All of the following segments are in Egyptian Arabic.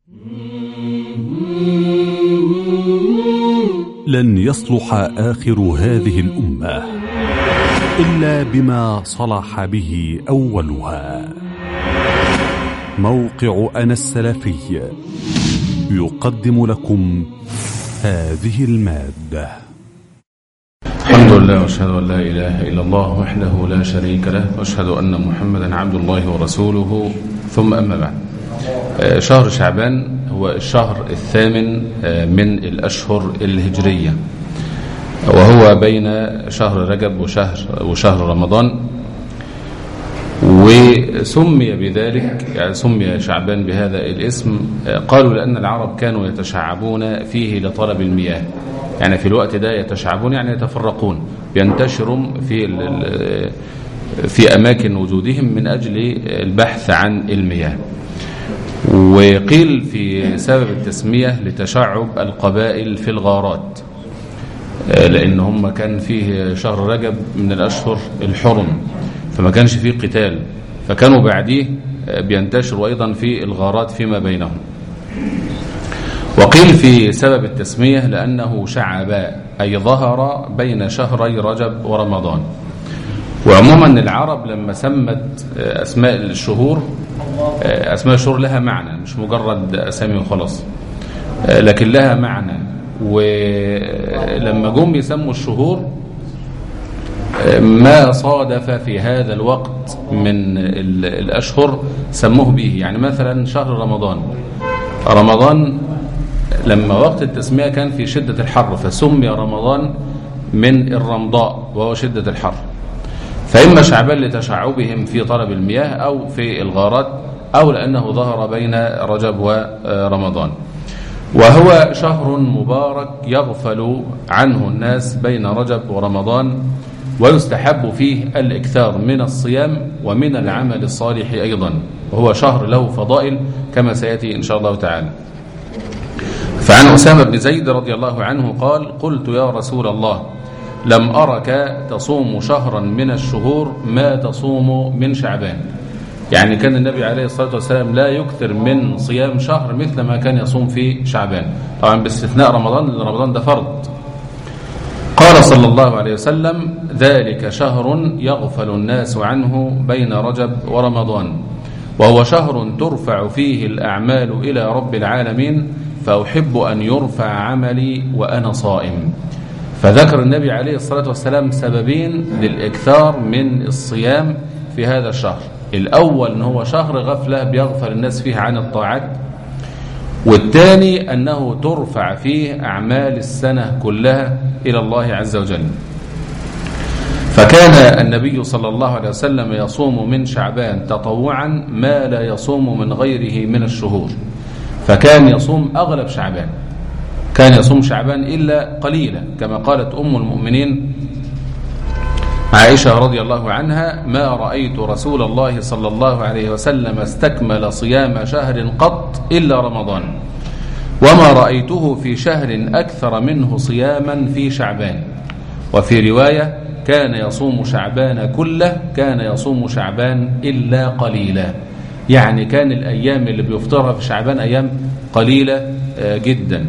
لن يصلح آخر هذه الأمة إلا بما صلح به أولها موقع أنا السلفي يقدم لكم هذه المادة الحمد لله واشهد ان لا اله الا الله وحده لا شريك له واشهد ان محمدا عبد الله ورسوله ثم اما بعد آه، شهر شعبان هو الشهر الثامن آه، من الاشهر الهجريه وهو بين شهر رجب وشهر وشهر رمضان وسمي بذلك يعني سمي شعبان بهذا الاسم آه، قالوا لأن العرب كانوا يتشعبون فيه لطلب المياه يعني في الوقت ده يتشعبون يعني يتفرقون بينتشروا في ال- ال- في أماكن وجودهم من أجل البحث عن المياه وقيل في سبب التسمية لتشعب القبائل في الغارات آه، لأن هم كان فيه شهر رجب من الأشهر الحرم فما كانش فيه قتال فكانوا بعديه آه، بينتشروا أيضا في الغارات فيما بينهم وقيل في سبب التسمية لأنه شعب أي ظهر بين شهري رجب ورمضان وعموما العرب لما سمت آه، أسماء الشهور آه، أسماء الشهور لها معنى مش مجرد أسامي وخلاص آه، لكن لها معنى ولما جم يسموا الشهور آه، ما صادف في هذا الوقت من ال- الأشهر سموه به يعني مثلا شهر رمضان رمضان لما وقت التسمية كان في شدة الحر فسمي رمضان من الرمضاء وهو شدة الحر فإما شعبان لتشعبهم في طلب المياه أو في الغارات أو لأنه ظهر بين رجب ورمضان وهو شهر مبارك يغفل عنه الناس بين رجب ورمضان ويستحب فيه الإكثار من الصيام ومن العمل الصالح أيضا وهو شهر له فضائل كما سيأتي إن شاء الله تعالى فعن أسامة بن زيد رضي الله عنه قال قلت يا رسول الله لم أرك تصوم شهرا من الشهور ما تصوم من شعبان يعني كان النبي عليه الصلاة والسلام لا يكثر من صيام شهر مثل ما كان يصوم في شعبان طبعا باستثناء رمضان لأن رمضان ده فرض قال صلى الله عليه وسلم ذلك شهر يغفل الناس عنه بين رجب ورمضان وهو شهر ترفع فيه الأعمال إلى رب العالمين فأحب أن يرفع عملي وأنا صائم فذكر النبي عليه الصلاة والسلام سببين للإكثار من الصيام في هذا الشهر الأول أنه هو شهر غفلة بيغفل الناس فيه عن الطاعات والثاني أنه ترفع فيه أعمال السنة كلها إلى الله عز وجل فكان النبي صلى الله عليه وسلم يصوم من شعبان تطوعا ما لا يصوم من غيره من الشهور فكان يصوم أغلب شعبان كان يصوم شعبان إلا قليلا كما قالت أم المؤمنين عائشة رضي الله عنها ما رأيت رسول الله صلى الله عليه وسلم استكمل صيام شهر قط إلا رمضان وما رأيته في شهر أكثر منه صياما في شعبان وفي رواية كان يصوم شعبان كله كان يصوم شعبان إلا قليلا يعني كان الأيام اللي بيفطرها في شعبان أيام قليلة آه، جدا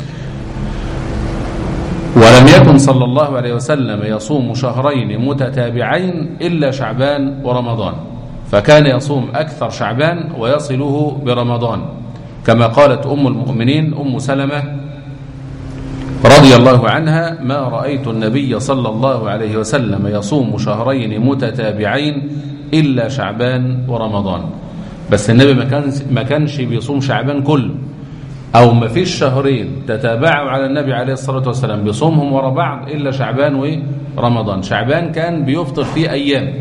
ولم يكن صلى الله عليه وسلم يصوم شهرين متتابعين إلا شعبان ورمضان فكان يصوم أكثر شعبان ويصله برمضان كما قالت أم المؤمنين أم سلمة رضي الله عنها ما رأيت النبي صلى الله عليه وسلم يصوم شهرين متتابعين إلا شعبان ورمضان بس النبي ما كانش ما كانش بيصوم شعبان كله أو ما فيش شهرين تتابعوا على النبي عليه الصلاة والسلام بيصومهم ورا بعض إلا شعبان ورمضان شعبان كان بيفطر فيه أيام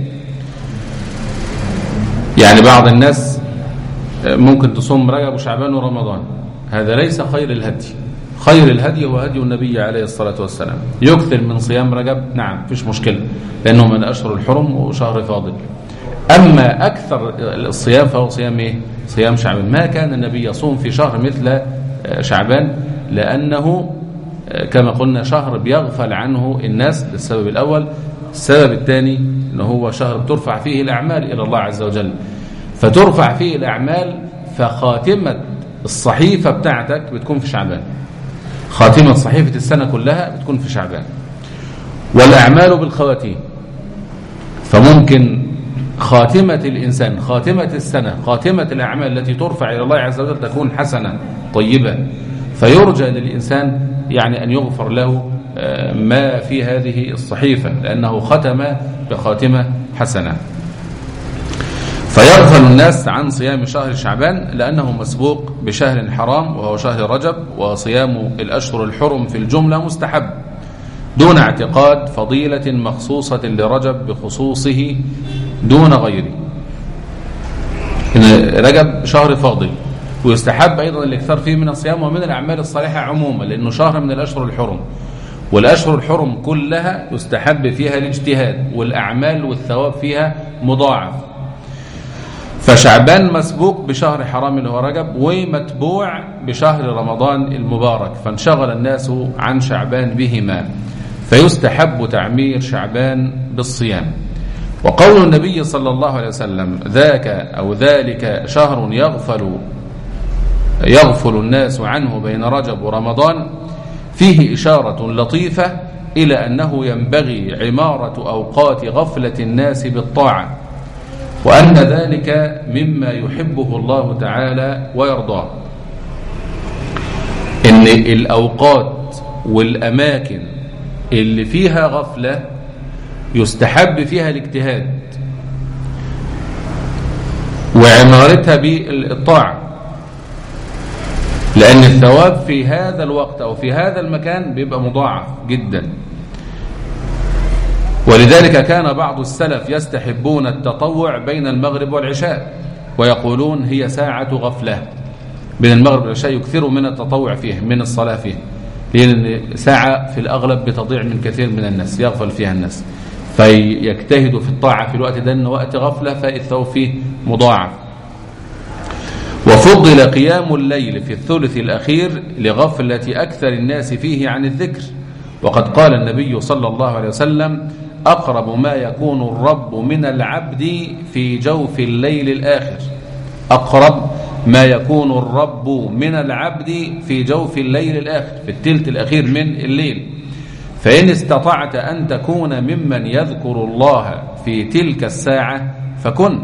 يعني بعض الناس ممكن تصوم رجب وشعبان ورمضان هذا ليس خير الهدي خير الهدي هو هدي النبي عليه الصلاة والسلام يكثر من صيام رجب نعم فيش مشكلة لأنه من أشهر الحرم وشهر فاضل أما أكثر الصيام فهو صيام إيه؟ صيام شعبان ما كان النبي يصوم في شهر مثل شعبان لأنه كما قلنا شهر بيغفل عنه الناس للسبب الأول السبب الثاني أنه هو شهر بترفع فيه الأعمال إلى الله عز وجل فترفع فيه الأعمال فخاتمة الصحيفة بتاعتك بتكون في شعبان خاتمة صحيفة السنة كلها بتكون في شعبان والأعمال بالخواتيم فممكن خاتمة الإنسان خاتمة السنة خاتمة الأعمال التي ترفع إلى الله عز وجل تكون حسنة طيبة فيرجى للإنسان يعني أن يغفر له ما في هذه الصحيفة لأنه ختم بخاتمة حسنة فيغفل الناس عن صيام شهر شعبان لأنه مسبوق بشهر حرام وهو شهر رجب وصيام الأشهر الحرم في الجملة مستحب دون اعتقاد فضيلة مخصوصة لرجب بخصوصه دون غيره إن رجب شهر فاضل ويستحب أيضا الاكثار فيه من الصيام ومن الأعمال الصالحة عموما لأنه شهر من الأشهر الحرم والأشهر الحرم كلها يستحب فيها الاجتهاد والأعمال والثواب فيها مضاعف فشعبان مسبوق بشهر حرام اللي هو رجب ومتبوع بشهر رمضان المبارك فانشغل الناس عن شعبان بهما فيستحب تعمير شعبان بالصيام وقول النبي صلى الله عليه وسلم ذاك أو ذلك شهر يغفل يغفل الناس عنه بين رجب ورمضان فيه إشارة لطيفة إلى أنه ينبغي عمارة أوقات غفلة الناس بالطاعة وأن ذلك مما يحبه الله تعالى ويرضاه إن الأوقات والأماكن اللي فيها غفلة يستحب فيها الاجتهاد وعمارتها بالطاعة لأن الثواب في هذا الوقت أو في هذا المكان بيبقى مضاعف جدا ولذلك كان بعض السلف يستحبون التطوع بين المغرب والعشاء ويقولون هي ساعة غفلة بين المغرب والعشاء يكثروا من التطوع فيه من الصلاة فيه لأن ساعة في الأغلب بتضيع من كثير من الناس يغفل فيها الناس فيجتهدوا في الطاعة في الوقت ده أنه وقت غفلة فالثواب فيه مضاعف وفضل قيام الليل في الثلث الأخير لغفلة أكثر الناس فيه عن الذكر وقد قال النبي صلى الله عليه وسلم أقرب ما يكون الرب من العبد في جوف الليل الآخر أقرب ما يكون الرب من العبد في جوف الليل الآخر في التلت الأخير من الليل فإن استطعت أن تكون ممن يذكر الله في تلك الساعة فكن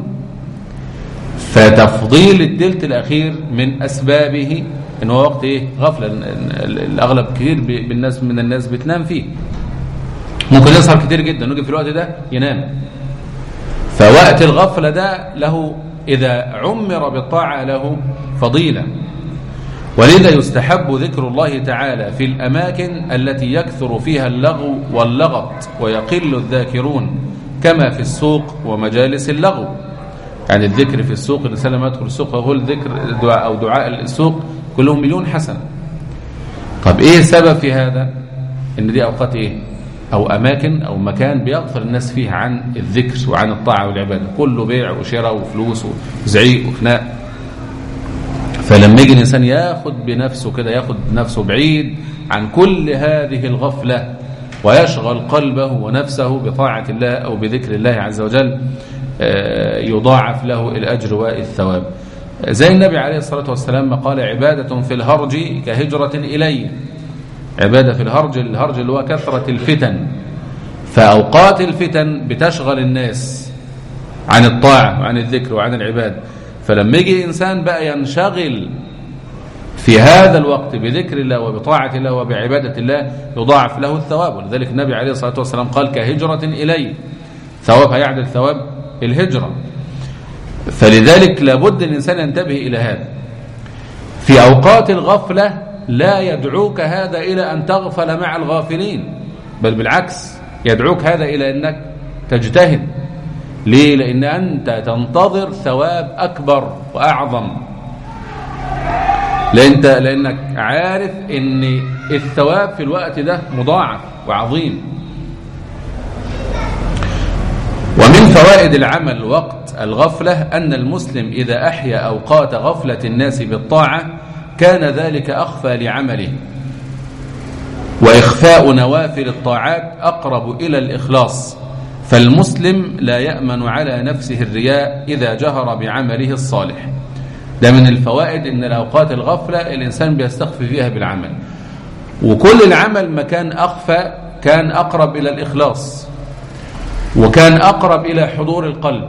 فتفضيل التلت الأخير من أسبابه إن هو وقت إيه غفلة الأغلب كثير بالناس من الناس بتنام فيه ممكن يسهر كتير جدا نيجي في الوقت ده ينام فوقت الغفلة ده له إذا عمر بالطاعة له فضيلة ولذا يستحب ذكر الله تعالى في الأماكن التي يكثر فيها اللغو واللغط ويقل الذاكرون كما في السوق ومجالس اللغو يعني الذكر في السوق الإنسان لما يدخل السوق يقول ذكر دعاء أو دعاء السوق كلهم مليون حسنة طب إيه السبب في هذا إن دي أوقات إيه أو أماكن أو مكان بيغفل الناس فيه عن الذكر وعن الطاعة والعبادة كله بيع وشراء وفلوس وزعيق وخناق فلما يجي الإنسان ياخد بنفسه كده ياخد نفسه بعيد عن كل هذه الغفلة ويشغل قلبه ونفسه بطاعة الله أو بذكر الله عز وجل يضاعف له الأجر والثواب زي النبي عليه الصلاة والسلام ما قال عبادة في الهرج كهجرة إلي عبادة في الهرج الهرج اللي هو كثرة الفتن فأوقات الفتن بتشغل الناس عن الطاعة وعن الذكر وعن العبادة فلما يجي إنسان بقى ينشغل في هذا الوقت بذكر الله وبطاعة الله وبعبادة الله يضاعف له الثواب ولذلك النبي عليه الصلاة والسلام قال كهجرة إلي ثوابها يعدل ثواب الهجرة فلذلك لابد الإنسان ينتبه إلى هذا في أوقات الغفلة لا يدعوك هذا إلى أن تغفل مع الغافلين بل بالعكس يدعوك هذا إلى أنك تجتهد ليه؟ لأن أنت تنتظر ثواب أكبر وأعظم لأنت لأنك عارف أن الثواب في الوقت ده مضاعف وعظيم ومن فوائد العمل وقت الغفلة أن المسلم إذا أحيا أوقات غفلة الناس بالطاعة كان ذلك أخفى لعمله وإخفاء نوافل الطاعات أقرب إلى الإخلاص فالمسلم لا يأمن على نفسه الرياء إذا جهر بعمله الصالح ده من الفوائد ان الاوقات الغفله الانسان بيستخفي فيها بالعمل وكل العمل ما كان اخفى كان اقرب الى الاخلاص وكان اقرب الى حضور القلب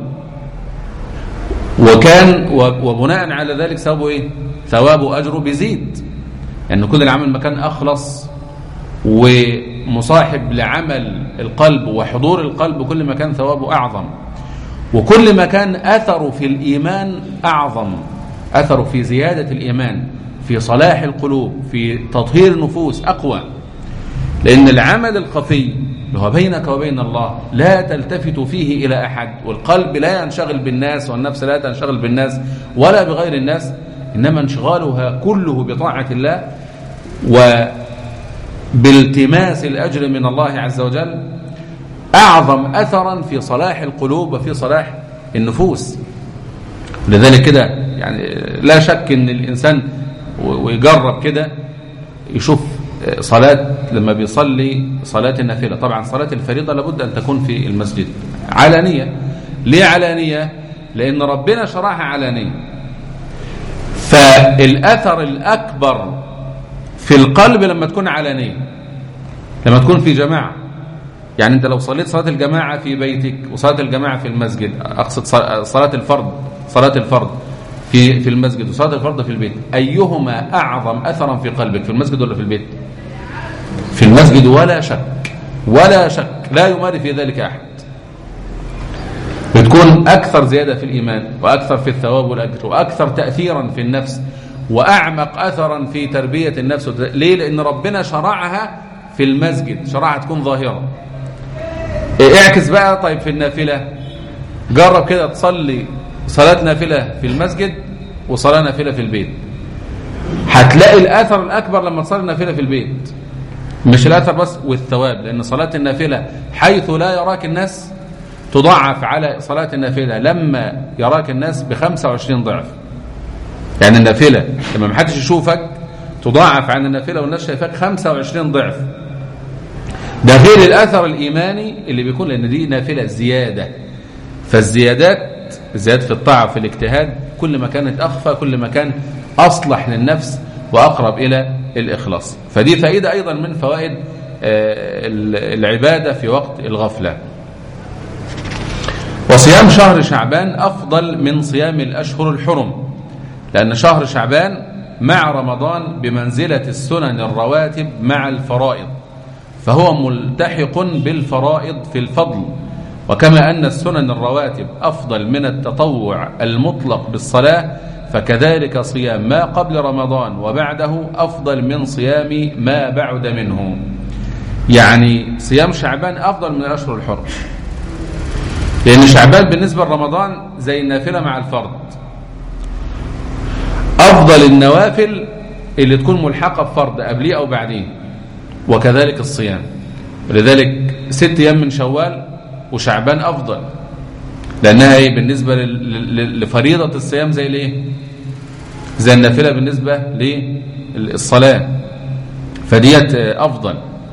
وكان وبناء على ذلك ثوابه ايه ثوابه اجره بيزيد لان يعني كل العمل ما كان اخلص ومصاحب لعمل القلب وحضور القلب كل ما كان ثوابه اعظم وكل ما كان اثره في الايمان اعظم اثره في زياده الايمان في صلاح القلوب في تطهير النفوس اقوى لان العمل الخفي اللي هو بينك وبين الله لا تلتفت فيه إلى أحد والقلب لا ينشغل بالناس والنفس لا تنشغل بالناس ولا بغير الناس إنما انشغالها كله بطاعة الله وبالتماس الأجر من الله عز وجل أعظم أثرا في صلاح القلوب وفي صلاح النفوس لذلك كده يعني لا شك ان الإنسان ويجرب كده يشوف صلاة لما بيصلي صلاة النافلة طبعا صلاة الفريضة لابد أن تكون في المسجد علانية ليه علانية لأن ربنا شرعها علانية فالأثر الأكبر في القلب لما تكون علانية لما تكون في جماعة يعني أنت لو صليت صلاة الجماعة في بيتك وصلاة الجماعة في المسجد أقصد صلاة الفرض صلاة الفرض في في المسجد وصلاة الفرض في البيت أيهما أعظم أثرا في قلبك في المسجد ولا في البيت في المسجد ولا شك ولا شك لا يماري في ذلك أحد بتكون أكثر زيادة في الإيمان وأكثر في الثواب والأجر وأكثر تأثيرا في النفس وأعمق أثرا في تربية النفس ليه؟ لأن ربنا شرعها في المسجد شرعها تكون ظاهرة اعكس بقى طيب في النافلة جرب كده تصلي صلاة نافلة في المسجد وصلاة نافلة في البيت هتلاقي الأثر الأكبر لما تصلي نافلة في البيت مش الأثر بس والثواب لأن صلاة النافلة حيث لا يراك الناس تضاعف على صلاة النافلة لما يراك الناس ب 25 ضعف يعني النافلة لما محدش يشوفك تضاعف عن النافلة والناس شايفاك 25 ضعف ده غير الأثر الإيماني اللي بيكون لأن دي نافلة زيادة فالزيادات زيادة في الطاعة في الاجتهاد كل ما كانت أخفى كل ما كان أصلح للنفس وأقرب إلى الإخلاص فدي فائدة أيضا من فوائد العبادة في وقت الغفلة وصيام شهر شعبان أفضل من صيام الأشهر الحرم لأن شهر شعبان مع رمضان بمنزلة السنن الرواتب مع الفرائض فهو ملتحق بالفرائض في الفضل وكما أن السنن الرواتب أفضل من التطوع المطلق بالصلاة فكذلك صيام ما قبل رمضان وبعده أفضل من صيام ما بعد منه يعني صيام شعبان أفضل من الأشهر الحرم لأن شعبان بالنسبة لرمضان زي النافلة مع الفرض أفضل النوافل اللي تكون ملحقة بفرض قبليه أو بعدين وكذلك الصيام ولذلك ست أيام من شوال وشعبان أفضل لأنها ايه بالنسبة لفريضة الصيام زي الايه زي النافلة بالنسبة للصلاة فديت أفضل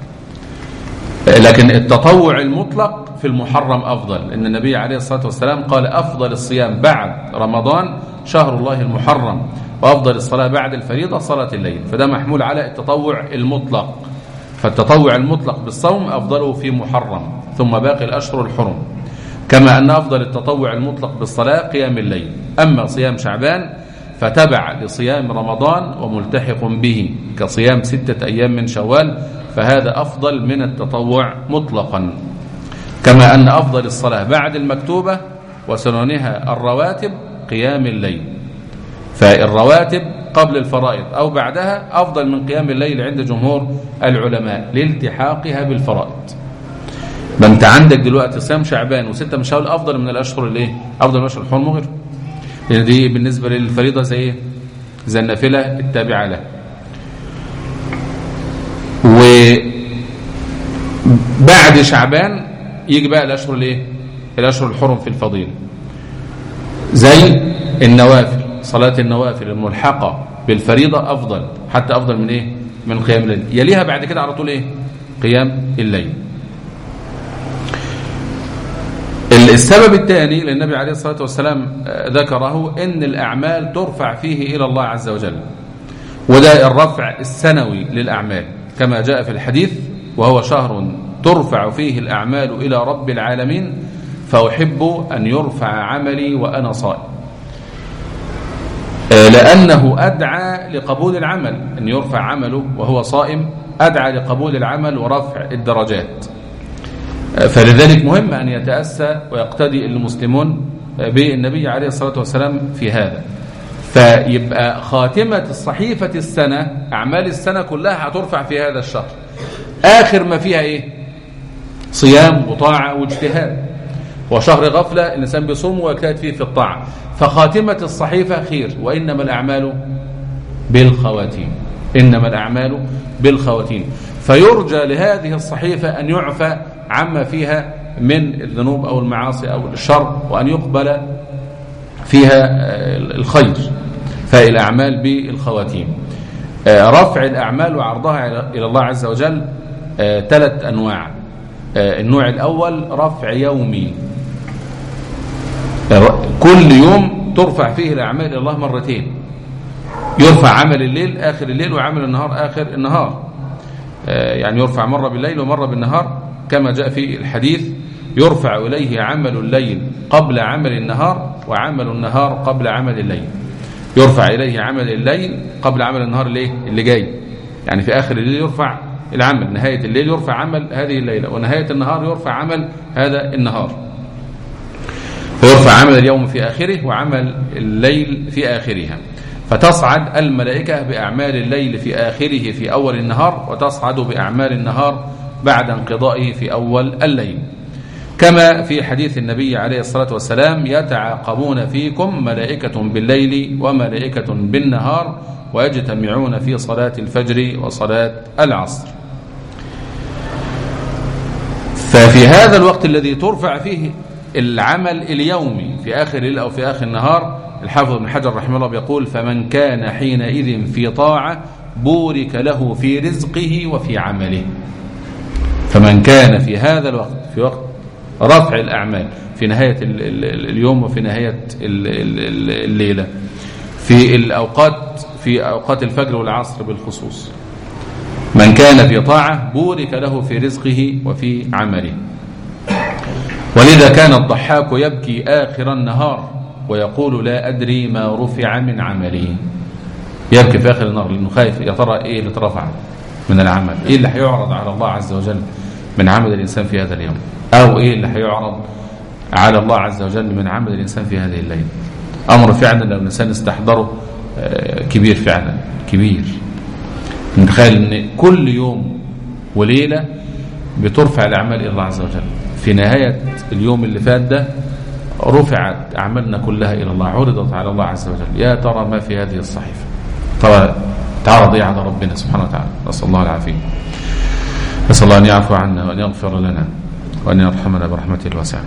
لكن التطوع المطلق في المحرم أفضل لأن النبي عليه الصلاة والسلام قال أفضل الصيام بعد رمضان شهر الله المحرم وأفضل الصلاة بعد الفريضة صلاة الليل فده محمول على التطوع المطلق فالتطوع المطلق بالصوم أفضله في محرم ثم باقي الأشهر الحرم كما أن أفضل التطوع المطلق بالصلاة قيام الليل أما صيام شعبان فتبع لصيام رمضان وملتحق به كصيام ستة أيام من شوال فهذا أفضل من التطوع مطلقا كما أن أفضل الصلاة بعد المكتوبة وسننها الرواتب قيام الليل فالرواتب قبل الفرائض أو بعدها أفضل من قيام الليل عند جمهور العلماء لالتحاقها بالفرائض ما انت عندك دلوقتي صيام شعبان وستة من شوال أفضل من الأشهر الايه أفضل من الأشهر الحرم غير لأن دي بالنسبة للفريضة زي ايه زي النافلة التابعة له وبعد شعبان يجي بقى الأشهر الايه الأشهر الحرم في الفضيلة زي النوافل صلاة النوافل الملحقة بالفريضة أفضل حتى أفضل من إيه من قيام الليل يليها بعد كده على طول إيه قيام الليل السبب الثاني للنبي عليه الصلاة والسلام ذكره ان الأعمال ترفع فيه إلى الله عز وجل وده الرفع السنوي للأعمال كما جاء في الحديث وهو شهر ترفع فيه الأعمال إلى رب العالمين فأحب أن يرفع عملي وأنا صائم لأنه أدعى لقبول العمل أن يرفع عمله وهو صائم أدعى لقبول العمل ورفع الدرجات فلذلك مهم أن يتأسى ويقتدي المسلمون بالنبي عليه الصلاة والسلام في هذا فيبقى خاتمة الصحيفة السنة أعمال السنة كلها هترفع في هذا الشهر آخر ما فيها إيه صيام وطاعة واجتهاد وشهر غفلة الإنسان بيصوم ويجتهد فيه في الطاعة فخاتمة الصحيفة خير وإنما الأعمال بالخواتيم إنما الأعمال بالخواتيم فيرجى لهذه الصحيفة أن يعفى عما فيها من الذنوب أو المعاصي أو الشر وأن يقبل فيها الخير فالأعمال بالخواتيم رفع الأعمال وعرضها إلى الله عز وجل ثلاث أنواع النوع الأول رفع يومي كل يوم ترفع فيه الأعمال إلى الله مرتين يرفع عمل الليل آخر الليل وعمل النهار آخر النهار يعني يرفع مرة بالليل ومرة بالنهار كما جاء في الحديث يرفع إليه عمل الليل قبل عمل النهار وعمل النهار قبل عمل الليل يرفع إليه عمل الليل قبل عمل النهار اللي, اللي جاي يعني في آخر الليل يرفع العمل نهاية الليل يرفع عمل هذه الليلة ونهاية النهار يرفع عمل هذا النهار فيرفع عمل اليوم في آخره وعمل الليل في آخرها فتصعد الملائكة بأعمال الليل في آخره في أول النهار وتصعد بأعمال النهار بعد انقضائه في أول الليل كما في حديث النبي عليه الصلاة والسلام يتعاقبون فيكم ملائكة بالليل وملائكة بالنهار ويجتمعون في صلاة الفجر وصلاة العصر ففي هذا الوقت الذي ترفع فيه العمل اليومي في آخر الليل أو في آخر النهار الحافظ بن حجر رحمه الله بيقول فمن كان حينئذ في طاعة بورك له في رزقه وفي عمله فمن كان في هذا الوقت في وقت رفع الأعمال في نهاية ال ال اليوم وفي نهاية ال الليلة في الأوقات في أوقات الفجر والعصر بالخصوص من كان في طاعة بورك له في رزقه وفي عمله ولذا كان الضحاك يبكي آخر النهار ويقول لا أدري ما رفع من عمله يبكي في آخر النهار لأنه خايف يا ترى إيه اللي اترفع من العمل إيه اللي هيعرض على الله عز وجل من عمل الإنسان في هذا اليوم أو إيه اللي هيعرض على الله عز وجل من عمل الإنسان في هذه الليلة أمر فعلا لو الإنسان استحضره كبير فعلا كبير نتخيل ان كل يوم وليلة بترفع الأعمال إلى الله عز وجل في نهاية اليوم اللي فات ده رفعت أعمالنا كلها إلى الله عرضت على الله عز وجل يا ترى ما في هذه الصحيفة ترى تعرض إيه على ربنا سبحانه وتعالى نسأل الله العافية نسأل الله أن يعفو عنا وأن يغفر لنا وأن يرحمنا برحمته الواسعة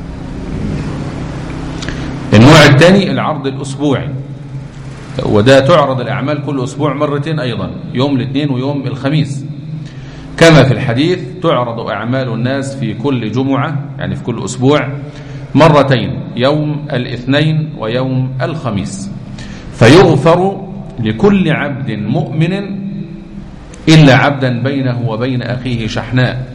النوع الثاني العرض الأسبوعي وده تعرض الأعمال كل أسبوع مرتين أيضا يوم الاثنين ويوم الخميس كما في الحديث تعرض أعمال الناس في كل جمعة يعني في كل أسبوع مرتين يوم الاثنين ويوم الخميس فيغفر لكل عبد مؤمن إلا عبدا بينه وبين أخيه شحناء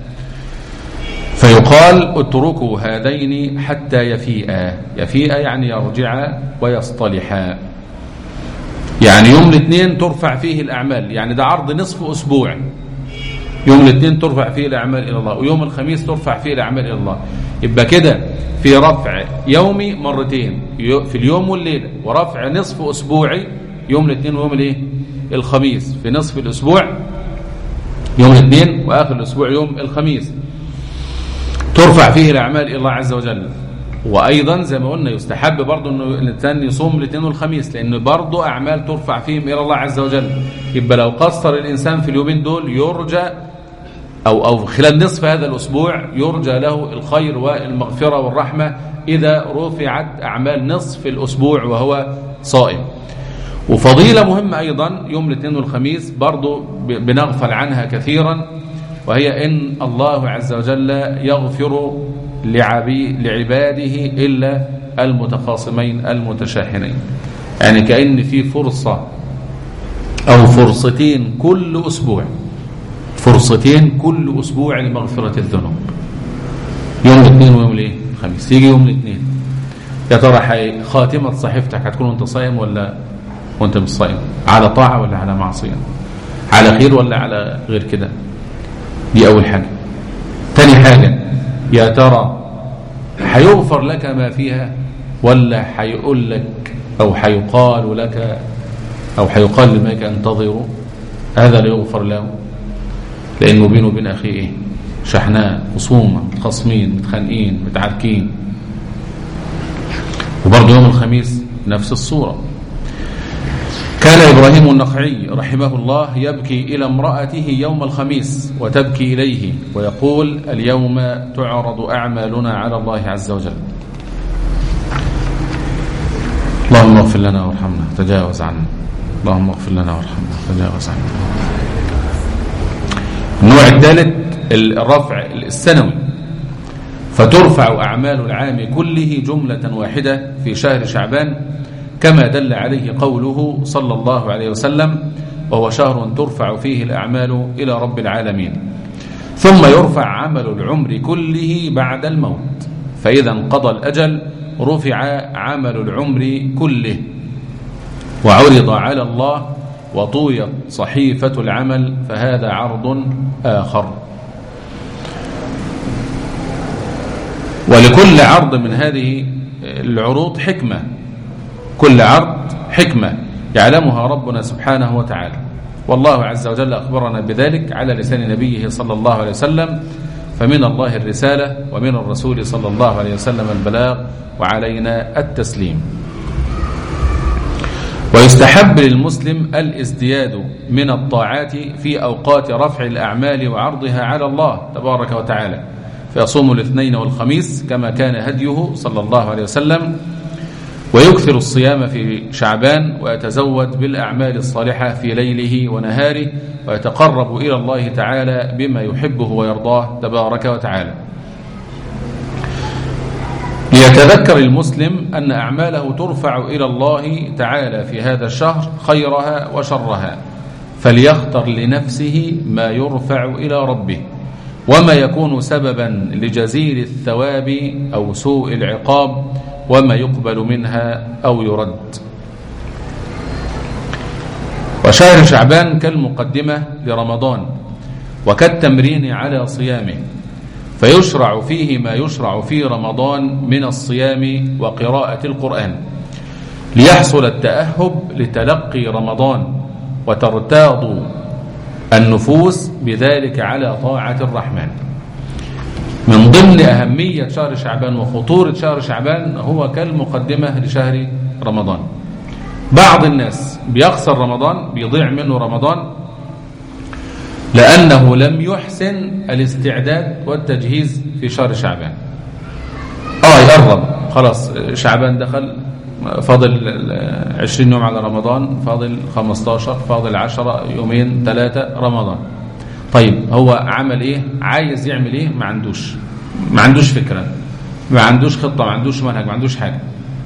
فيقال اتركوا هذين حتى يفيئا يفيئا يعني يرجعا ويصطلحا يعني يوم الاثنين ترفع فيه الأعمال يعني ده عرض نصف أسبوع يوم الاثنين ترفع فيه الأعمال إلى الله ويوم الخميس ترفع فيه الأعمال إلى الله يبقى كده في رفع يومي مرتين في اليوم والليلة ورفع نصف أسبوعي يوم الاثنين ويوم الايه الخميس في نصف الأسبوع يوم الاثنين وآخر الأسبوع يوم الخميس ترفع فيه الأعمال إلى الله عز وجل وايضا زي ما قلنا يستحب برضه انه الانسان يصوم الاثنين والخميس لان برضه اعمال ترفع فيهم الى الله عز وجل يبقى لو قصر الانسان في اليومين دول يرجى او او خلال نصف هذا الاسبوع يرجى له الخير والمغفره والرحمه اذا رفعت اعمال نصف الاسبوع وهو صائم وفضيله مهمه ايضا يوم الاثنين والخميس برضه بنغفل عنها كثيرا وهي ان الله عز وجل يغفر لعبي لعباده إلا المتخاصمين المتشاحنين يعني كأن في فرصة أو فرصتين كل أسبوع فرصتين كل أسبوع لمغفرة الذنوب يوم الاثنين ويوم الايه الخميس يجي يوم الاثنين يا ترى حي... خاتمة صحيفتك هتكون وانت صايم ولا وانت مش صايم على طاعة ولا على معصية على خير ولا على غير كده دي أول حاجة تاني حاجة يا ترى هيغفر لك ما فيها ولا هيقول لك أو هيقال لك أو هيقال لماك انتظروا هذا لا يغفر له لأنه بينه وبين أخيه إيه شحناء خصومة خصمين متخانقين متعاركين وبرضه يوم الخميس نفس الصورة كان إبراهيم النخعي رحمه الله يبكي إلى امرأته يوم الخميس وتبكي إليه ويقول اليوم تعرض أعمالنا على الله عز وجل اللهم اغفر لنا وارحمنا تجاوز عنا اللهم اغفر لنا وارحمنا تجاوز عنا النوع الثالث الرفع السنوي فترفع أعمال العام كله جملة واحدة في شهر شعبان كما دل عليه قوله صلى الله عليه وسلم وهو شهر ترفع فيه الأعمال إلى رب العالمين ثم يرفع عمل العمر كله بعد الموت فإذا انقضى الأجل رفع عمل العمر كله وعرض على الله وطويت صحيفة العمل فهذا عرض آخر ولكل عرض من هذه العروض حكمة كل عرض حكمة يعلمها ربنا سبحانه وتعالى والله عز وجل أخبرنا بذلك على لسان نبيه صلى الله عليه وسلم فمن الله الرسالة ومن الرسول صلى الله عليه وسلم البلاغ وعلينا التسليم ويستحب للمسلم الازدياد من الطاعات في أوقات رفع الأعمال وعرضها على الله تبارك وتعالى فيصوم الاثنين والخميس كما كان هديه صلى الله عليه وسلم ويكثر الصيام في شعبان ويتزود بالأعمال الصالحة في ليله ونهاره ويتقرب إلى الله تعالى بما يحبه ويرضاه تبارك وتعالى ليتذكر المسلم أن أعماله ترفع إلى الله تعالى في هذا الشهر خيرها وشرها فليختر لنفسه ما يرفع إلى ربه وما يكون سببا لجزيل الثواب أو سوء العقاب وما يقبل منها أو يرد وشهر شعبان كالمقدمة لرمضان وكالتمرين على صيامه فيشرع فيه ما يشرع في رمضان من الصيام وقراءة القرآن ليحصل التأهب لتلقي رمضان وترتاض النفوس بذلك على طاعة الرحمن من ضمن أهمية شهر شعبان وخطورة شهر شعبان هو كالمقدمة لشهر رمضان بعض الناس بيخسر رمضان بيضيع منه رمضان لأنه لم يحسن الاستعداد والتجهيز في شهر شعبان آه يقرب خلاص شعبان دخل فاضل 20 يوم على رمضان فاضل 15 فاضل 10 يومين ثلاثة رمضان طيب هو عمل ايه عايز يعمل ايه ما عندوش ما عندوش فكرة ما عندوش خطة ما عندوش منهج ما عندوش حاجة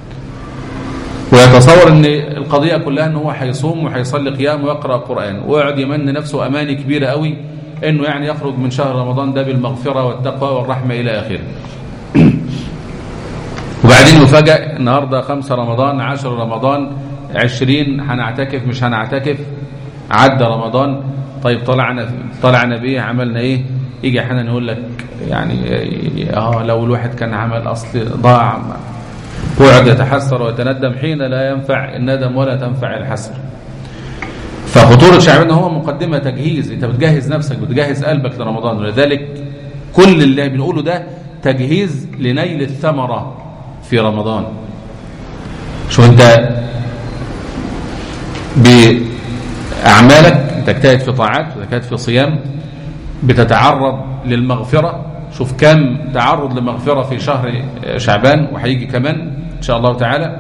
ويتصور ان القضية كلها ان هو هيصوم وهيصلي قيام ويقرأ قرآن ويقعد يمني نفسه اماني كبيرة قوي انه يعني يخرج من شهر رمضان ده بالمغفرة والتقوى والرحمة الى اخره وبعدين يفاجأ النهاردة خمسة رمضان عشر رمضان عشرين هنعتكف مش هنعتكف عدى رمضان طيب طلعنا طلعنا بيه عملنا ايه يجي احيانا يقول لك يعني اه لو الواحد كان عمل اصل ضاع ويقعد يتحسر ويتندم حين لا ينفع الندم ولا تنفع الحسر فخطورة شعبان هو مقدمة تجهيز انت بتجهز نفسك بتجهز قلبك لرمضان ولذلك كل اللي بنقوله ده تجهيز لنيل الثمرة في رمضان شو انت بأعمالك تجتهد في طاعات وتجتهد في صيام بتتعرض للمغفرة شوف كم تعرض لمغفرة في شهر شعبان وهيجي كمان إن شاء الله تعالى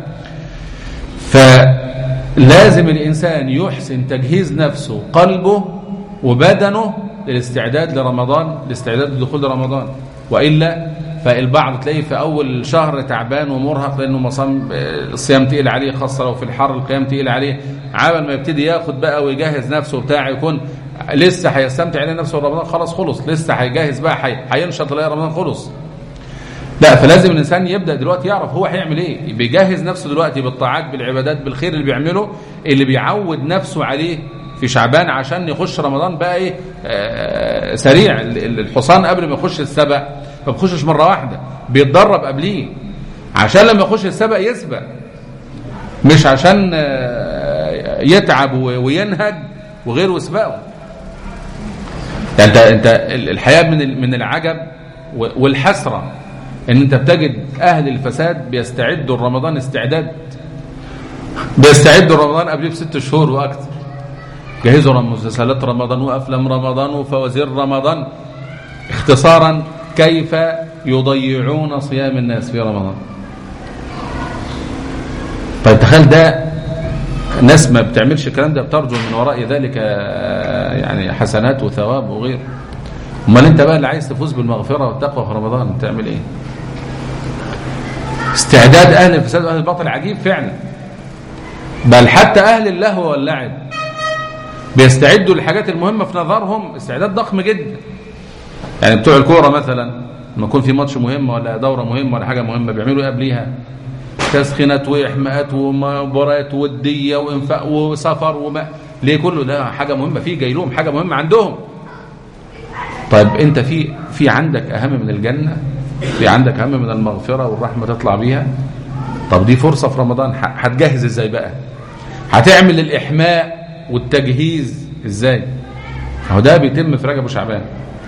فلازم الإنسان يحسن تجهيز نفسه قلبه وبدنه للاستعداد لرمضان الاستعداد لدخول رمضان وإلا فالبعض تلاقيه في اول شهر تعبان ومرهق لانه مصام الصيام تقيل عليه خاصه لو في الحر القيام تقيل عليه عامل ما يبتدي ياخد بقى ويجهز نفسه بتاع يكون لسه هيستمتع عليه نفسه رمضان خلاص خلص لسه هيجهز بقى هينشط تلاقي رمضان خلص لا فلازم الانسان يبدا دلوقتي يعرف هو هيعمل ايه بيجهز نفسه دلوقتي بالطاعات بالعبادات بالخير اللي بيعمله اللي بيعود نفسه عليه في شعبان عشان يخش رمضان بقى ايه آه سريع الحصان قبل ما يخش السبق ما بيخشش مره واحده بيتدرب قبليه عشان لما يخش السبق يسبق مش عشان آه يتعب وينهج وغيره يسبقه يعني انت انت الحياه من من العجب والحسره ان انت بتجد اهل الفساد بيستعدوا لرمضان استعداد بيستعدوا لرمضان قبليه بست شهور واكثر جهزوا مسلسلات رمضان وافلام رمضان وفوازير رمضان اختصارا كيف يضيعون صيام الناس في رمضان طيب تخيل ده ناس ما بتعملش الكلام ده بترجو من وراء ذلك يعني حسنات وثواب وغيره امال انت بقى اللي عايز تفوز بالمغفره والتقوى في رمضان تعمل ايه استعداد اهل الفساد واهل الباطل عجيب فعلا بل حتى اهل اللهو واللعب بيستعدوا للحاجات المهمه في نظرهم استعداد ضخم جدا يعني بتوع الكوره مثلا لما يكون في ماتش مهم ولا دوره مهمه ولا حاجه مهمه بيعملوا ايه قبليها تسخينات واحماءات ومباريات وديه وانفاق وسفر وما ليه كله ده حاجه مهمه في جاي لهم حاجه مهمه عندهم طيب انت في في عندك اهم من الجنه في عندك اهم من المغفره والرحمه تطلع بيها طب دي فرصه في رمضان هتجهز ازاي بقى هتعمل الاحماء والتجهيز ازاي هو ده بيتم في رجب وشعبان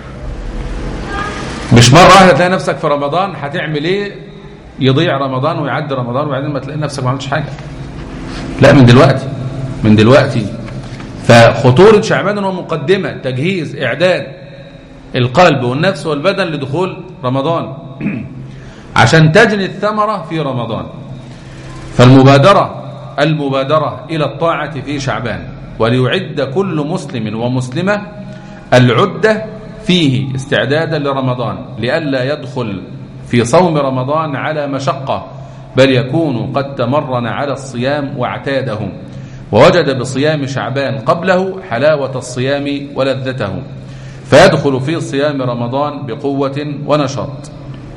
مش مره واحده تلاقي نفسك في رمضان هتعمل ايه يضيع رمضان ويعدي رمضان وبعدين ما تلاقي نفسك ما عملتش حاجه لا من دلوقتي من دلوقتي فخطوره شعبان هو مقدمه تجهيز اعداد القلب والنفس والبدن لدخول رمضان عشان تجني الثمره في رمضان فالمبادره المبادره الى الطاعه في شعبان وليعد كل مسلم ومسلمه العده فيه استعدادا لرمضان لئلا يدخل في صوم رمضان على مشقة بل يكون قد تمرن على الصيام واعتاده ووجد بصيام شعبان قبله حلاوة الصيام ولذته فيدخل في صيام رمضان بقوة ونشاط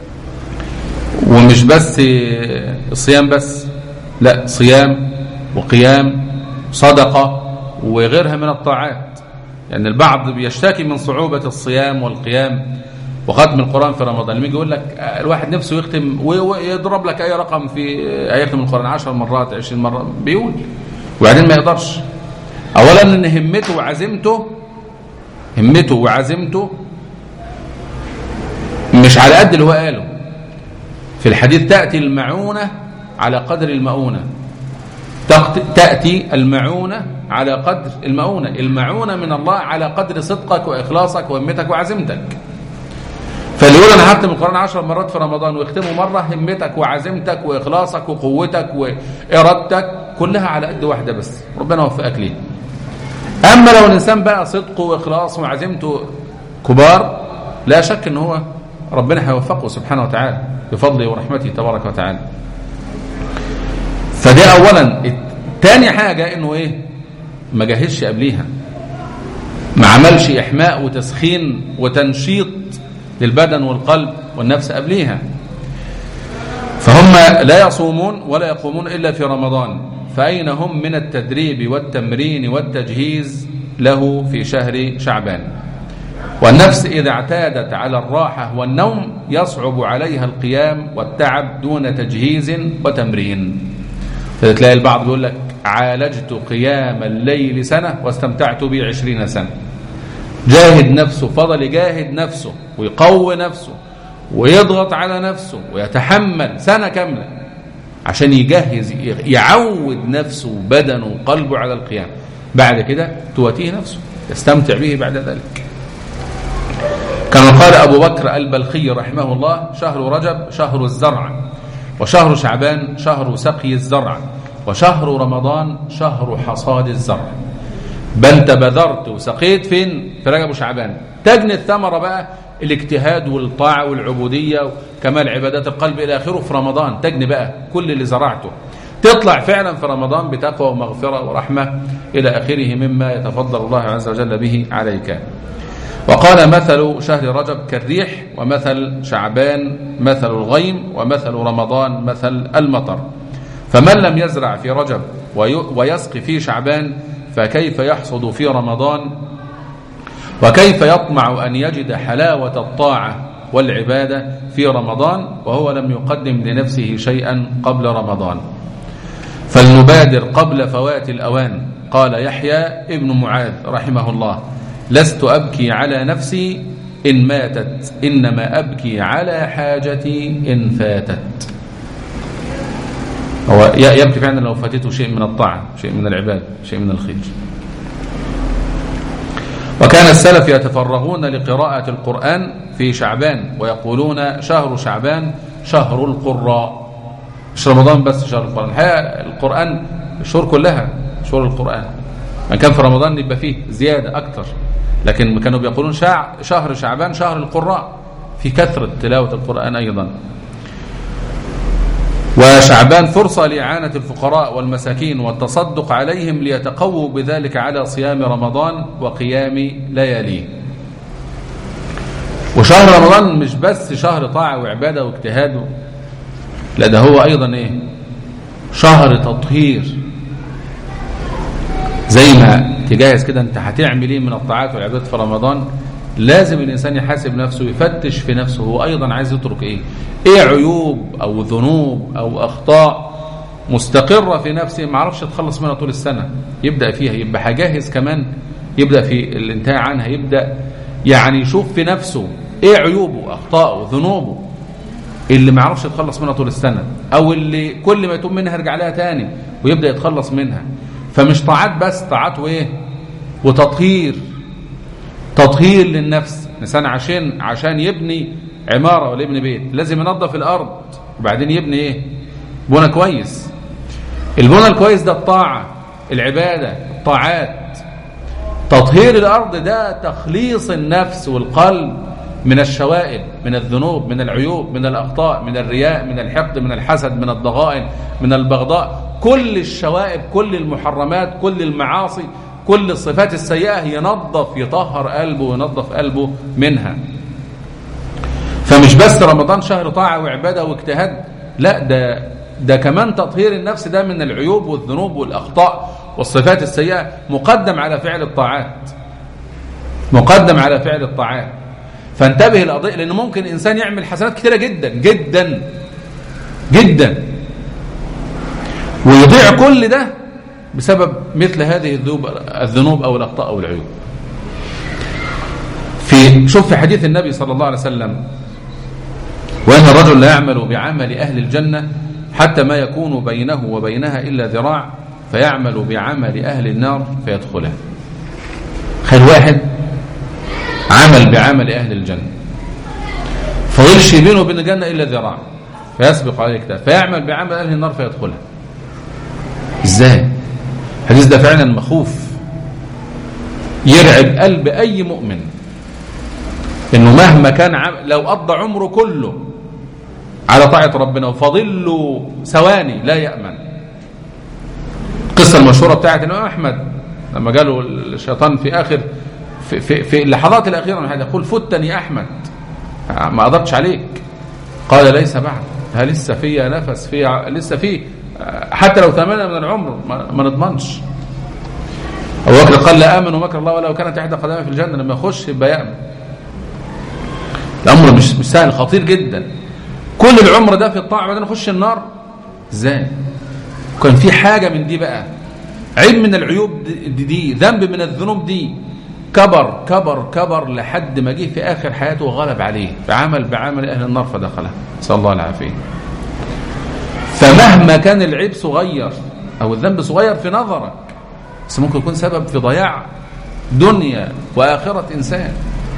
ومش بس الصيام بس لا صيام وقيام صدقة وغيرها من الطاعات يعني البعض بيشتكي من صعوبة الصيام والقيام وختم القرآن في رمضان لما يجي يقول لك الواحد نفسه يختم ويضرب لك أي رقم في يختم القرآن 10 مرات 20 مرة بيقول وبعدين ما يقدرش أولا أن همته وعزيمته همته وعزيمته مش على قد اللي هو قاله في الحديث تأتي المعونة على قدر المؤونة تأتي المعونة على قدر المؤونة المعونة من الله على قدر صدقك وإخلاصك وهمتك وعزيمتك فاللي يقول انا هختم القران 10 مرات في رمضان ويختمه مره همتك وعزيمتك واخلاصك وقوتك وارادتك كلها على قد واحده بس ربنا يوفقك ليه اما لو الانسان بقى صدقه واخلاصه وعزيمته كبار لا شك ان هو ربنا هيوفقه سبحانه وتعالى بفضله ورحمته تبارك وتعالى فده اولا تاني حاجه انه ايه ما جهزش قبليها ما عملش احماء وتسخين وتنشيط للبدن والقلب والنفس قبليها فهم لا يصومون ولا يقومون إلا في رمضان فأين هم من التدريب والتمرين والتجهيز له في شهر شعبان والنفس إذا اعتادت على الراحة والنوم يصعب عليها القيام والتعب دون تجهيز وتمرين فتلاقي البعض يقول لك عالجت قيام الليل سنة واستمتعت به عشرين سنة جاهد نفسه فضل يجاهد نفسه ويقوي نفسه ويضغط على نفسه ويتحمل سنة كاملة عشان يجهز يعود نفسه وبدنه وقلبه على القيام بعد كده تواتيه نفسه يستمتع به بعد ذلك كما قال أبو بكر البلخي رحمه الله شهر رجب شهر الزرع وشهر شعبان شهر سقي الزرع وشهر رمضان شهر حصاد الزرع بل تبذرت وسقيت فين في رجب وشعبان تجني الثمرة بقى الاجتهاد والطاعة والعبودية كمال عبادات القلب إلى آخره في رمضان تجني بقى كل اللي زرعته تطلع فعلا في رمضان بتقوى ومغفرة ورحمة إلى آخره مما يتفضل الله عز وجل به عليك وقال مثل شهر رجب كالريح ومثل شعبان مثل الغيم ومثل رمضان مثل المطر فمن لم يزرع في رجب ويسقي في شعبان فكيف يحصد في رمضان وكيف يطمع أن يجد حلاوة الطاعة والعبادة في رمضان وهو لم يقدم لنفسه شيئا قبل رمضان فلنبادر قبل فوات الأوان قال يحيى ابن معاذ رحمه الله لست أبكي على نفسي إن ماتت إنما أبكي على حاجتي إن فاتت هو يبكي فعلا لو فاتته شيء من الطاعة شيء من العباد شيء من الخير وكان السلف يتفرغون لقراءة القرآن في شعبان ويقولون شهر شعبان شهر القراء مش رمضان بس شهر القرآن الحقيقة القرآن الشهور كلها شهور القرآن من كان في رمضان يبقى فيه زيادة أكتر لكن كانوا بيقولون شهر شعبان شهر القراء في كثرة تلاوة القرآن أيضا وشعبان فرصة لإعانة الفقراء والمساكين والتصدق عليهم ليتقووا بذلك على صيام رمضان وقيام لياليه وشهر رمضان مش بس شهر طاعة وعبادة واجتهاد لا ده هو أيضا إيه شهر تطهير زي ما تجهز كده انت هتعمل ايه من الطاعات والعبادات في رمضان لازم الإنسان يحاسب نفسه يفتش في نفسه هو أيضا عايز يترك إيه إيه عيوب أو ذنوب أو أخطاء مستقرة في نفسه ما عرفش يتخلص منها طول السنة يبدأ فيها يبقى هجهز كمان يبدأ في الانتهاء عنها يبدأ يعني يشوف في نفسه إيه عيوبه أخطاءه ذنوبه اللي ما يعرفش يتخلص منها طول السنة أو اللي كل ما يتوب منها يرجع لها تاني ويبدأ يتخلص منها فمش طاعات بس طاعات وإيه وتطهير تطهير للنفس الإنسان عشان عشان يبني عمارة ولا يبني بيت لازم ينظف الأرض وبعدين يبني إيه بنى كويس البنى الكويس ده الطاعة العبادة الطاعات تطهير الأرض ده تخليص النفس والقلب من الشوائب من الذنوب من العيوب من الأخطاء من الرياء من الحقد من الحسد من الضغائن من البغضاء كل الشوائب كل المحرمات كل المعاصي كل الصفات السيئة ينظف يطهر قلبه وينظف قلبه منها فمش بس رمضان شهر طاعة وعبادة واجتهاد لا ده ده كمان تطهير النفس ده من العيوب والذنوب والأخطاء والصفات السيئة مقدم على فعل الطاعات مقدم على فعل الطاعات فانتبه القضية لأن ممكن إنسان يعمل حسنات كثيرة جدا جدا جدا ويضيع كل ده بسبب مثل هذه الذنوب الذنوب أو الأخطاء أو العيوب في شوف في حديث النبي صلى الله عليه وسلم وأن الرجل لا يعمل بعمل أهل الجنة حتى ما يكون بينه وبينها إلا ذراع فيعمل بعمل أهل النار فيدخلها خير واحد عمل بعمل أهل الجنة فضلش بينه وبين الجنة إلا ذراع فيسبق عليه كتاب فيعمل بعمل أهل النار فيدخلها ازاي الحديث ده فعلا مخوف يرعب قلب أي مؤمن إنه مهما كان عم... لو قضى عمره كله على طاعة ربنا وفاضل له ثواني لا يأمن القصة المشهورة بتاعت الإمام أحمد لما قالوا الشيطان في آخر في, في, في اللحظات الأخيرة من هذا يقول فتني يا أحمد ما قدرتش عليك قال ليس بعد ها لسه فيها نفس فيها لسه في حتى لو ثمانية من العمر ما, ما نضمنش أبو بكر قال لا آمن ومكر الله ولو كانت إحدى قدمي في الجنة لما يخش يبقى يأمن الأمر مش مش سهل خطير جدا كل العمر ده في الطاعة بعدين يخش النار ازاي كان في حاجة من دي بقى عيب من العيوب دي, دي ذنب من الذنوب دي كبر كبر كبر لحد ما جه في آخر حياته وغلب عليه فعمل بعمل أهل النار فدخلها نسأل الله العافية فمهما كان العيب صغير أو الذنب صغير في نظرك بس ممكن يكون سبب في ضياع دنيا وآخرة إنسان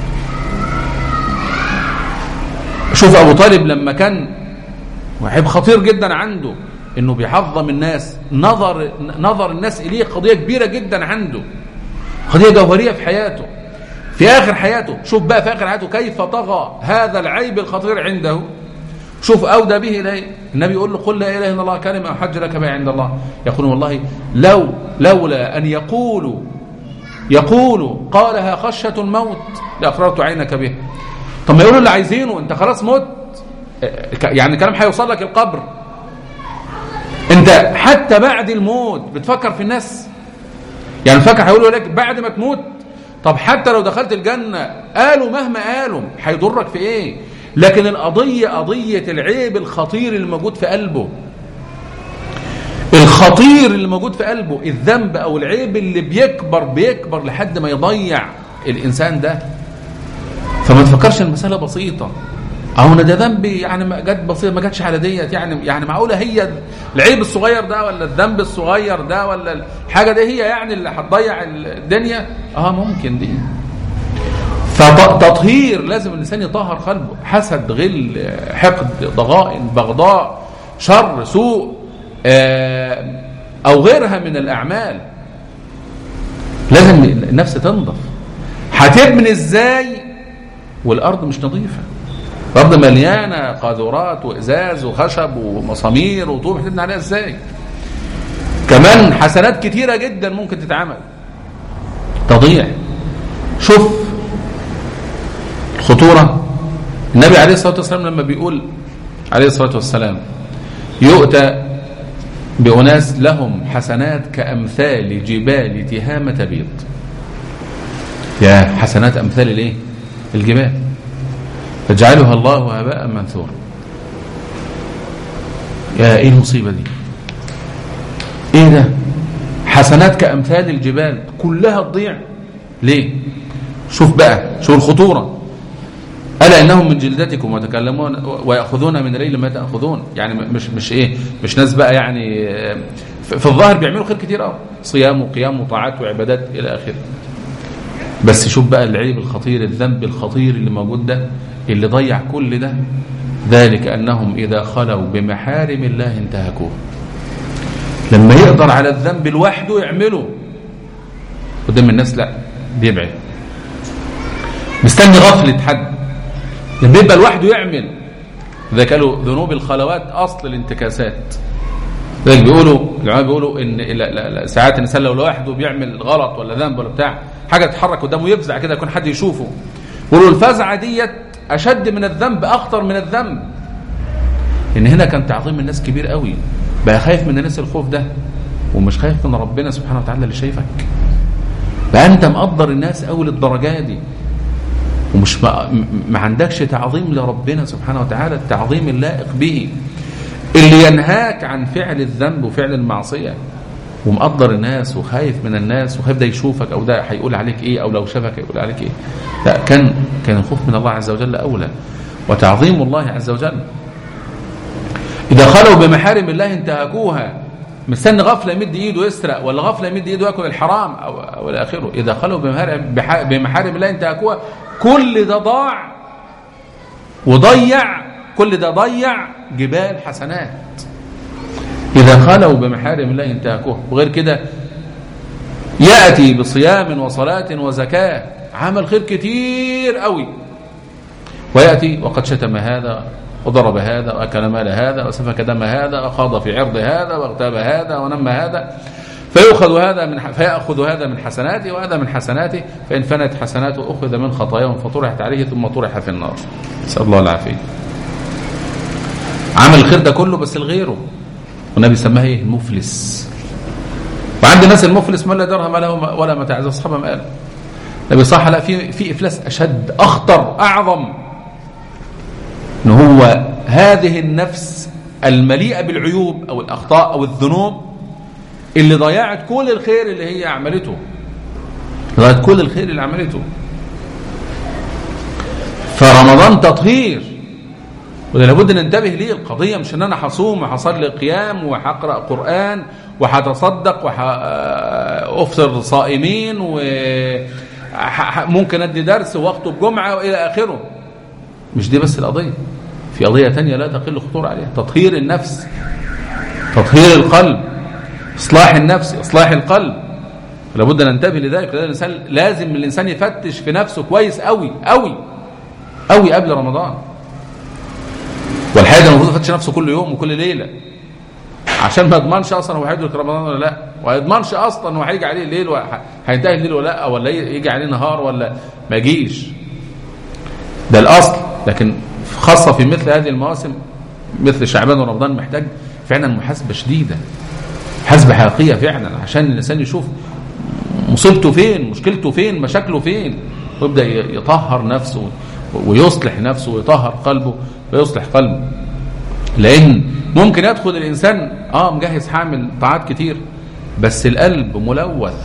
شوف أبو طالب لما كان وعيب خطير جدا عنده انه بيحظم الناس نظر نظر الناس اليه قضيه كبيره جدا عنده قضيه جوهريه في حياته في آخر حياته شوف بقى في آخر حياته كيف طغى هذا العيب الخطير عنده شوف أودى به إليه النبي يقول له قل لا إله إلا الله كلمة أحج لك بها عند الله يقول والله لو لولا أن يقولوا يقولوا قالها خشية الموت لأقررت عينك به طب ما يقولوا اللي عايزينه أنت خلاص مت يعني كلام هيوصل لك القبر أنت حتى بعد الموت بتفكر في الناس يعني فاكر هيقولوا لك بعد ما تموت طب حتى لو دخلت الجنة قالوا مهما قالوا هيضرك في ايه لكن القضية قضية العيب الخطير اللي موجود في قلبه الخطير اللي موجود في قلبه الذنب او العيب اللي بيكبر بيكبر لحد ما يضيع الانسان ده فما تفكرش المسألة بسيطة اهو ده ذنبي يعني ما جت بسيطه ما جاتش على ديت يعني يعني معقوله هي العيب الصغير ده ولا الذنب الصغير ده ولا الحاجه دي هي يعني اللي هتضيع الدنيا اه ممكن دي فتطهير لازم الانسان يطهر قلبه حسد غل حقد ضغائن بغضاء شر سوء آه او غيرها من الاعمال لازم النفس تنضف هتبني ازاي والارض مش نظيفه الارض مليانه قاذورات وازاز وخشب ومسامير وطوب هتبني عليها ازاي كمان حسنات كتيره جدا ممكن تتعمل تضيع شوف الخطوره النبي عليه الصلاه والسلام لما بيقول عليه الصلاه والسلام يؤتى بأناس لهم حسنات كأمثال جبال تهامة بيض يا حسنات أمثال الايه الجبال فاجعلها الله هباء منثورا يا ايه المصيبه دي ايه ده حسنات كامثال الجبال كلها تضيع ليه شوف بقى شوف الخطوره الا انهم من جلدتكم وتكلمون وياخذون من الليل ما تاخذون يعني مش مش ايه مش ناس بقى يعني في الظاهر بيعملوا خير كتير قوي صيام وقيام وطاعات وعبادات الى اخره بس شوف بقى العيب الخطير الذنب الخطير اللي موجود ده اللي ضيع كل ده ذلك أنهم إذا خلوا بمحارم الله انتهكوه لما يقدر على الذنب لوحده يعمله قدام الناس لا بيبعد مستني غفلة حد لما يبقى لوحده يعمل إذا كانوا ذنوب الخلوات أصل الانتكاسات ذلك بيقولوا العلماء بيقولوا ان لا لا لا ساعات الانسان لو لوحده بيعمل غلط ولا ذنب ولا بتاع حاجه تتحرك قدامه يفزع كده يكون حد يشوفه يقولوا الفزعه ديت أشد من الذنب أخطر من الذنب إن هنا كان تعظيم الناس كبير قوي بقى خايف من الناس الخوف ده ومش خايف من ربنا سبحانه وتعالى اللي شايفك بقى أنت مقدر الناس قوي للدرجة دي ومش ما, ما عندكش تعظيم لربنا سبحانه وتعالى التعظيم اللائق به اللي ينهاك عن فعل الذنب وفعل المعصية ومقدر الناس وخايف من الناس وخايف ده يشوفك او ده هيقول عليك ايه او لو شافك هيقول عليك ايه لا كان كان الخوف من الله عز وجل اولى وتعظيم الله عز وجل اذا خلوا بمحارم الله انتهكوها مستني غفله يمد ايده يسرق ولا غفله يمد ايده ياكل الحرام او او الى اخره اذا خلوا بمحارم بمحارم الله انتهكوها كل ده ضاع وضيع كل ده ضيع جبال حسنات إذا خلوا بمحارم الله انتهكوها وغير كده يأتي بصيام وصلاة وزكاة عمل خير كتير قوي ويأتي وقد شتم هذا وضرب هذا وأكل مال هذا وسفك دم هذا وخاض في عرض هذا واغتاب هذا ونم هذا فيأخذ هذا من فيأخذ هذا من حسناته وهذا من حسناته فإن فنت حسناته أخذ من خطاياهم فطرحت عليه ثم طرح في النار نسأل الله العافية عمل الخير ده كله بس لغيره والنبي سماها ايه المفلس وعند الناس المفلس ما لا درهم له ولا متاع زي اصحابه ما قالوا النبي صح لا في في افلاس اشد اخطر اعظم ان هو هذه النفس المليئه بالعيوب او الاخطاء او الذنوب اللي ضيعت كل الخير اللي هي عملته ضيعت كل الخير اللي عملته فرمضان تطهير وده لابد ننتبه ليه القضية مش ان انا هصوم وهصلي قيام وهقرأ قرآن وهتصدق وهأفطر صائمين وممكن ادي درس واخطب جمعة والى اخره مش دي بس القضية في قضية تانية لا تقل خطورة عليها تطهير النفس تطهير القلب اصلاح النفس اصلاح القلب لابد ان ننتبه لذلك لازم الانسان لازم الانسان يفتش في نفسه كويس قوي قوي قوي قبل رمضان والحقيقه المفروض يفتش نفسه كل يوم وكل ليله عشان ما يضمنش اصلا هو هيدرك رمضان ولا لا وما يضمنش اصلا هو هيجي عليه الليل هينتهي الليل ولا لا ولا يجي عليه نهار ولا ما يجيش ده الاصل لكن خاصه في مثل هذه المواسم مثل شعبان ورمضان محتاج فعلا محاسبه شديده محاسبه حقيقيه فعلا عشان الانسان يشوف مصيبته فين مشكلته فين مشاكله فين ويبدا يطهر نفسه ويصلح نفسه ويطهر قلبه ويصلح قلبه لان ممكن يدخل الانسان اه مجهز حامل طاعات كتير بس القلب ملوث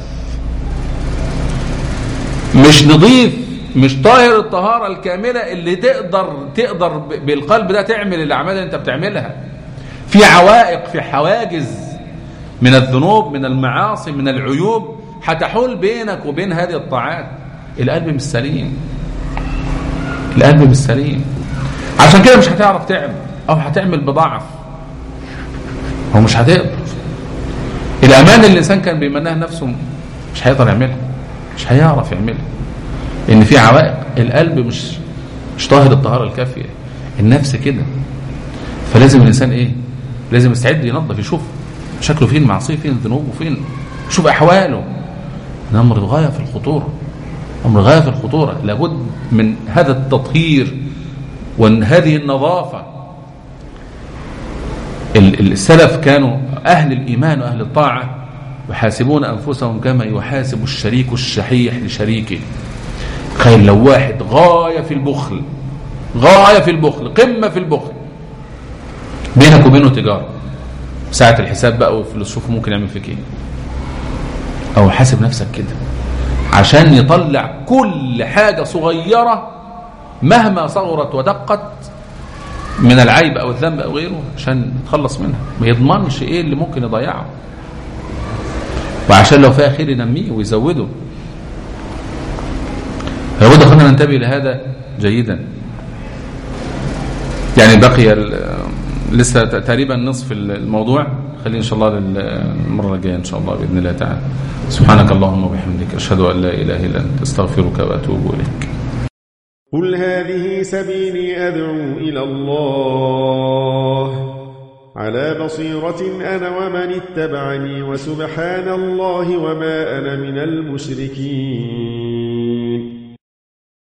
مش نظيف مش طاهر الطهارة الكاملة اللي تقدر تقدر بالقلب ده تعمل الأعمال اللي أنت بتعملها في عوائق في حواجز من الذنوب من المعاصي من العيوب هتحول بينك وبين هذه الطاعات القلب مش سليم القلب مش سليم عشان كده مش هتعرف تعمل أو هتعمل بضعف هو مش هتقدر الأمان اللي الإنسان كان بيمناها نفسه مش هيقدر يعملها مش هيعرف يعملها لأن في عوائق القلب مش مش طاهر الطهارة الكافية النفس كده فلازم الإنسان إيه لازم يستعد ينظف يشوف شكله فين معصيه فين ذنوبه فين يشوف أحواله ده أمر غاية في الخطورة أمر غاية في الخطورة لابد من هذا التطهير وأن هذه النظافة السلف كانوا أهل الإيمان وأهل الطاعة يحاسبون أنفسهم كما يحاسب الشريك الشحيح لشريكه تخيل لو واحد غاية في البخل غاية في البخل قمة في البخل بينك وبينه تجارة ساعة الحساب بقى والفلوس شوف ممكن يعمل فيك ايه او حاسب نفسك كده عشان يطلع كل حاجة صغيرة مهما صغرت ودقت من العيب او الذنب او غيره عشان يتخلص منها ما يضمنش ايه اللي ممكن يضيعه وعشان لو فيها خير ينميه ويزوده لابد خلينا ننتبه لهذا جيدا يعني بقي لسه تقريبا نصف الموضوع خليه ان شاء الله للمره الجايه ان شاء الله باذن الله تعالى سبحانك اللهم وبحمدك اشهد ان لا اله الا انت استغفرك واتوب اليك قل هذه سبيلي ادعو الى الله على بصيرة أنا ومن اتبعني وسبحان الله وما أنا من المشركين